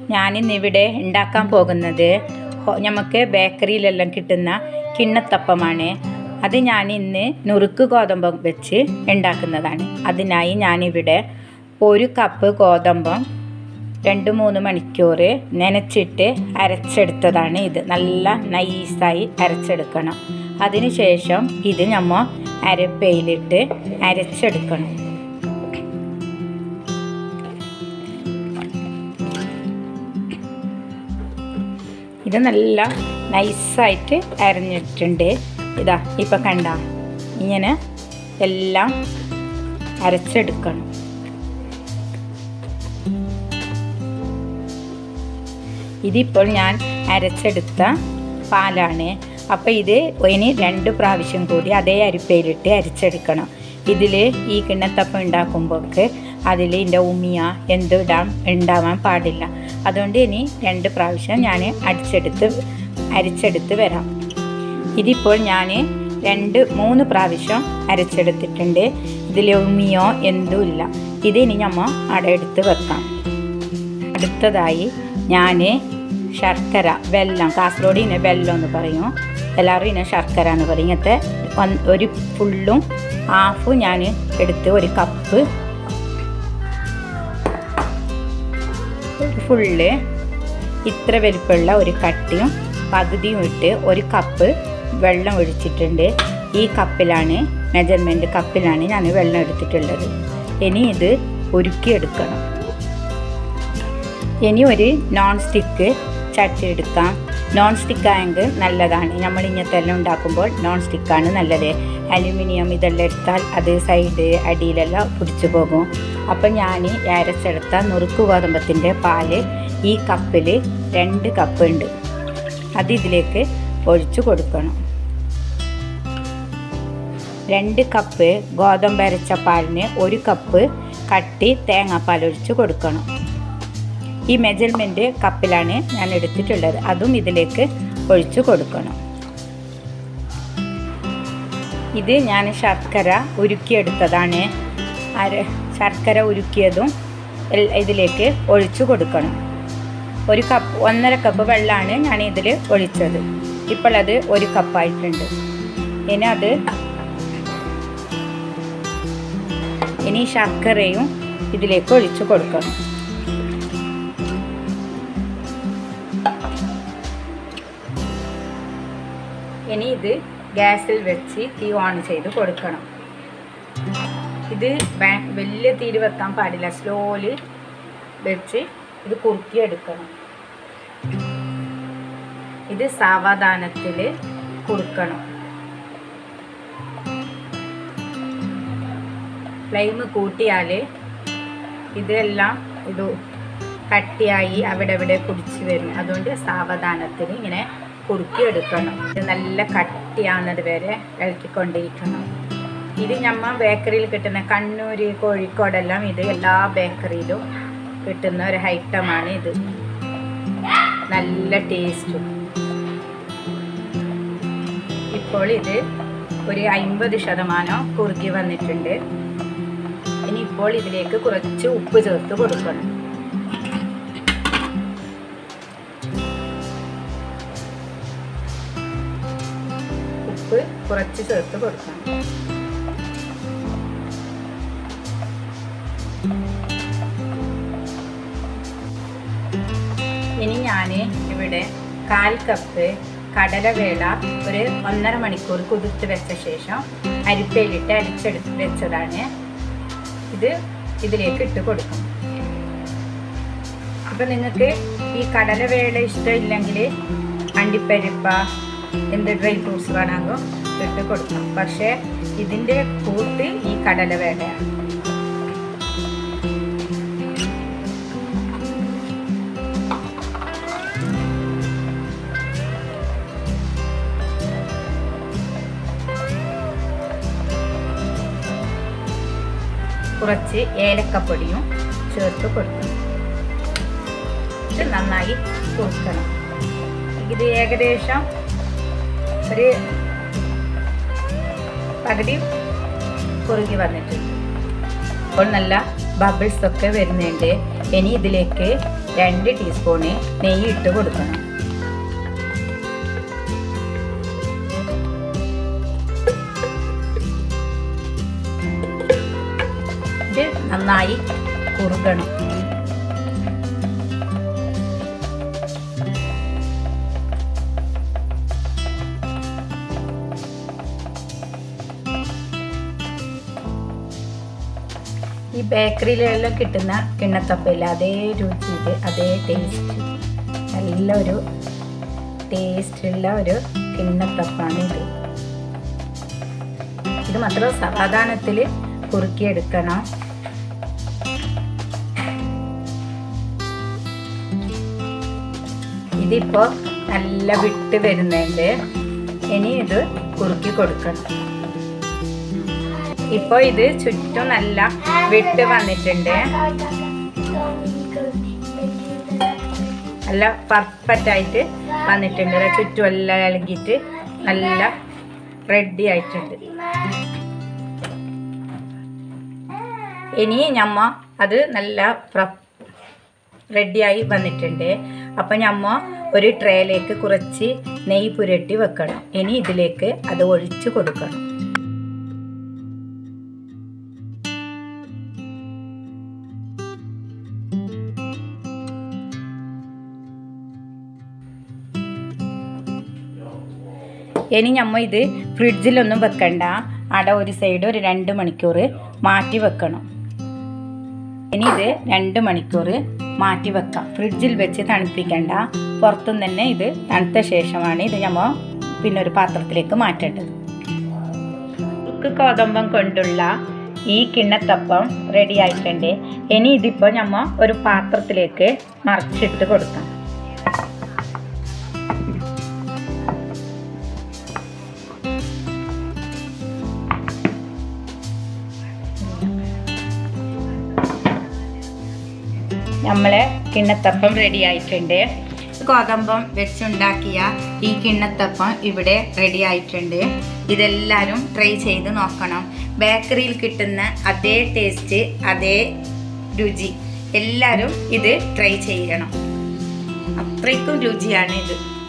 ഞാനിന്നിവിടെ ഉണ്ടാക്കാൻ പോകുന്നത് ഹോ- നമുക്ക് ബേക്കറിയിലെല്ലാം കിട്ടുന്ന കിണ്ണത്തപ്പമാണ് അത് ഞാൻ ഇന്ന് നുറുക്ക് ഗോതമ്പം വെച്ച് ഉണ്ടാക്കുന്നതാണ് അതിനായി ഞാനിവിടെ ഒരു കപ്പ് ഗോതമ്പം രണ്ട് മൂന്ന് മണിക്കൂർ നനച്ചിട്ട് അരച്ചെടുത്തതാണ് ഇത് നല്ല നൈസായി അരച്ചെടുക്കണം അതിനുശേഷം ഇത് നമ്മൾ അരപ്പയിലിട്ട് അരച്ചെടുക്കണം ഇത് നല്ല നൈസായിട്ട് അരഞ്ഞിട്ടുണ്ട് ഇതാ ഇപ്പം കണ്ട ഇങ്ങനെ എല്ലാം അരച്ചെടുക്കണം ഇതിപ്പോൾ ഞാൻ അരച്ചെടുത്ത പാലാണ് അപ്പോൾ ഇത് ഇനി രണ്ട് പ്രാവശ്യം കൂടി അതേ അരിപ്പയിലിട്ട് അരച്ചെടുക്കണം ഇതിൽ ഈ കിണ്ണത്തപ്പം ഉണ്ടാക്കുമ്പോൾക്ക് അതിൽ ഇതിൻ്റെ ഉമിയ എന്തിടാൻ ഉണ്ടാവാൻ പാടില്ല അതുകൊണ്ട് ഇനി രണ്ട് പ്രാവശ്യം ഞാൻ അടിച്ചെടുത്ത് അരിച്ചെടുത്ത് വരാം ഇതിപ്പോൾ ഞാൻ രണ്ട് മൂന്ന് പ്രാവശ്യം അരച്ചെടുത്തിട്ടുണ്ട് ഇതിൽ ഉമിയോ എന്തും ഇല്ല ഇത് ഇനി നമ്മൾ അടയെടുത്ത് വെക്കാം അടുത്തതായി ഞാൻ ശർക്കര വെല്ലം കാസർഗോഡ് ഇതിനെ വെല്ലം എന്ന് പറയും എല്ലാവരും ഇതിനെ ശർക്കര എന്ന് പറയും ഇങ്ങനത്തെ ഒന്ന് ഒരു ഫുള്ളും ഹാഫും ഞാൻ എടുത്ത് ഒരു കപ്പ് ഫുള്ള് ഇത്ര വലിപ്പമുള്ള ഒരു കട്ടിയും പകുതിയും ഇട്ട് ഒരു കപ്പ് വെള്ളം ഒഴിച്ചിട്ടുണ്ട് ഈ കപ്പിലാണ് മെജർമെൻറ്റ് കപ്പിലാണ് ഞാൻ വെള്ളം എടുത്തിട്ടുള്ളത് ഇനി ഇത് ഉരുക്കിയെടുക്കണം ഇനി ഒരു നോൺ സ്റ്റിക്ക് ചട്ടി എടുക്കാം നോൺ സ്റ്റിക്ക് ആയെങ്കിൽ നല്ലതാണ് നമ്മൾ ഇങ്ങനത്തെ എല്ലാം ഉണ്ടാക്കുമ്പോൾ നോൺ സ്റ്റിക്കാണ് നല്ലത് അലുമിനിയം ഇതെല്ലാം എടുത്താൽ അത് സൈഡ് അടിയിലെല്ലാം പിടിച്ചു പോകും അപ്പം ഞാൻ അരച്ചെടുത്ത നുറുക്ക് ഗോതമ്പത്തിൻ്റെ പാല് ഈ കപ്പിൽ രണ്ട് കപ്പ് ഉണ്ട് അത് ഇതിലേക്ക് ഒഴിച്ചു കൊടുക്കണം രണ്ട് കപ്പ് ഗോതമ്പ് അരച്ച പാലിന് ഒരു കപ്പ് കട്ടി തേങ്ങാപ്പാൽ ഒഴിച്ച് കൊടുക്കണം ഈ മെജർമെൻറ്റ് കപ്പിലാണ് ഞാൻ എടുത്തിട്ടുള്ളത് അതും ഇതിലേക്ക് ഒഴിച്ചു കൊടുക്കണം ഇത് ഞാൻ ശർക്കര ഉരുക്കിയെടുത്തതാണ് അര ശർക്കര ഉരുക്കിയതും എൽ- ഇതിലേക്ക് ഒഴിച്ചു കൊടുക്കണം ഒരു കപ്പ് ഒന്നര കപ്പ് വെള്ളമാണ് ഞാൻ ഇതിൽ ഒഴിച്ചത് ഇപ്പോൾ അത് ഒരു കപ്പായിട്ടുണ്ട് ഇനി അത് ഇനി ശർക്കരയും ഇതിലേക്ക് ഒഴിച്ചു കൊടുക്കണം ഇനി ഇത് ഗ്യാസിൽ വെച്ച് തീ ഓൺ ചെയ്ത് കൊടുക്കണം ഇത് വേ- വലിയ തീര് വെക്കാൻ പാടില്ല സ്ലോലി വെച്ച് ഇത് കുറുക്കിയെടുക്കണം ഇത് സാവധാനത്തിൽ കുറുക്കണം ഫ്ലെയിം കൂട്ടിയാൽ ഇതെല്ലാം ഇത് കട്ടിയായി അവിടെ അവിടെ കുടിച്ച് വരും അതുകൊണ്ട് സാവധാനത്തിൽ ഇങ്ങനെ കുറുക്കിയെടുക്കണം ഇത് നല്ല കട്ടിയാവുന്നത് വരെ ഇളക്കിക്കൊണ്ടിരിക്കണം ഇത് ഞമ്മ ബേക്കറിയിൽ കിട്ടുന്ന കണ്ണൂർ കോഴിക്കോടെല്ലാം ഇത് എല്ലാ ബേക്കറിയിലും കിട്ടുന്ന ഒരു ഐറ്റമാണ് ഇത് നല്ല ടേസ്റ്റും ഇപ്പോൾ ഇത് ഒരു അൻപത് ശതമാനം കുറുക്കി വന്നിട്ടുണ്ട് ഇനി ഇപ്പോൾ ഇതിലേക്ക് കുറച്ച് ഉപ്പ് ചേർത്ത് കൊടുക്കണം ഉപ്പ് കുറച്ച് ചേർത്ത് കൊടുക്കണം ഇനി ഞാൻ ഇവിടെ കാൽ കപ്പ് കടലവേള ഒരു ഒന്നര മണിക്കൂർ കുതിർത്ത് വെച്ച ശേഷം അരിപ്പയിലിട്ട് അരിച്ചെടുത്ത് വെച്ചതാണ് ഇത് ഇതിലേക്ക് ഇട്ട് കൊടുക്കും അപ്പം നിങ്ങൾക്ക് ഈ കടലവേള ഇഷ്ടമില്ലെങ്കിൽ അണ്ടിപ്പരിപ്പ എന്ത് ഡ്രൈ ഫ്രൂട്ട്സ് വേണമെങ്കിൽ ഇട്ട് കൊടുക്കാം പക്ഷേ ഇതിൻ്റെ കൂട്ട് ഈ കടലവേളയാണ് കുറച്ച് ഏലക്കപ്പൊടിയും ചേർത്ത് കൊടുക്കണം ഇത് നന്നായി കുറുക്കണം ഇത് ഏകദേശം ഒരു പകുതി കുറുകി വന്നിട്ടുണ്ട് അപ്പോൾ നല്ല ബബിൾസ് ഒക്കെ വരുന്നുണ്ട് ഇനി ഇതിലേക്ക് രണ്ട് ടീസ്പൂണ് നെയ്യ് ഇട്ട് കൊടുക്കണം ഇത് നന്നായി കുറുകണം ഈ ബേക്കറിയിലെല്ലാം കിട്ടുന്ന കിണ്ണത്തപ്പയില്ല അതേ രുചി ഇത് അതേ ടേസ്റ്റ് നല്ലൊരു ടേസ്റ്റുള്ള ഒരു കിണ്ണത്തപ്പാണ് ഇത് ഇത് മാത്രം സാവധാനത്തിൽ കുറുക്കിയെടുക്കണം ഇതിപ്പോൾ നല്ല വിട്ട് വരുന്നുണ്ട് ഇനി ഇത് കുറുക്കി കൊടുക്കണം ഇപ്പോൾ ഇത് ചുറ്റും നല്ല വിട്ട് വന്നിട്ടുണ്ട് നല്ല പെർഫെക്റ്റ് ആയിട്ട് വന്നിട്ടുണ്ട് ദാ ചുറ്റും എല്ലാം ഇളകിയിട്ട് നല്ല റെഡി ആയിട്ടുണ്ട് ഇനി ഞമ്മ അത് നല്ല റെഡിയായി വന്നിട്ടുണ്ട് അപ്പം ഞമ്മ ഒരു ട്രേയിലേക്ക് കുറച്ച് നെയ്യ് പുരട്ടി വെക്കണം ഇനി ഇതിലേക്ക് അത് ഒഴിച്ചു കൊടുക്കണം ഇനി നമ്മൾ ഇത് ഫ്രിഡ്ജിലൊന്നും വെക്കണ്ട അവിടെ ഒരു സൈഡ് ഒരു രണ്ട് മണിക്കൂർ മാറ്റി വെക്കണം ഇനി ഇത് രണ്ട് മണിക്കൂർ മാറ്റി വെക്കാം ഫ്രിഡ്ജിൽ വെച്ച് തണുപ്പിക്കണ്ട പുറത്തും തന്നെ ഇത് തണുത്ത ശേഷമാണ് ഇത് നമ്മൾ പിന്നെ ഒരു പാത്രത്തിലേക്ക് മാറ്റേണ്ടത് ഉക്ക് കോതമ്പം കൊണ്ടുള്ള ഈ കിണ്ണത്തപ്പം റെഡി ആയിട്ടുണ്ട് ഇനി ഇതിപ്പോൾ നമ്മൾ ഒരു പാത്രത്തിലേക്ക് മറിച്ചിട്ട് കൊടുക്കാം നമ്മളെ കിണ്ണത്തപ്പം റെഡി ആയിട്ടുണ്ട് ഗോതമ്പം വെച്ചുണ്ടാക്കിയ ഈ കിണ്ണത്തപ്പം ഇവിടെ റെഡി ആയിട്ടുണ്ട് ഇതെല്ലാവരും ട്രൈ ചെയ്ത് നോക്കണം ബേക്കറിയിൽ കിട്ടുന്ന അതേ ടേസ്റ്റ് അതേ രുചി എല്ലാവരും ഇത് ട്രൈ ചെയ്യണം അത്രയ്ക്കും രുചിയാണ് ഇത്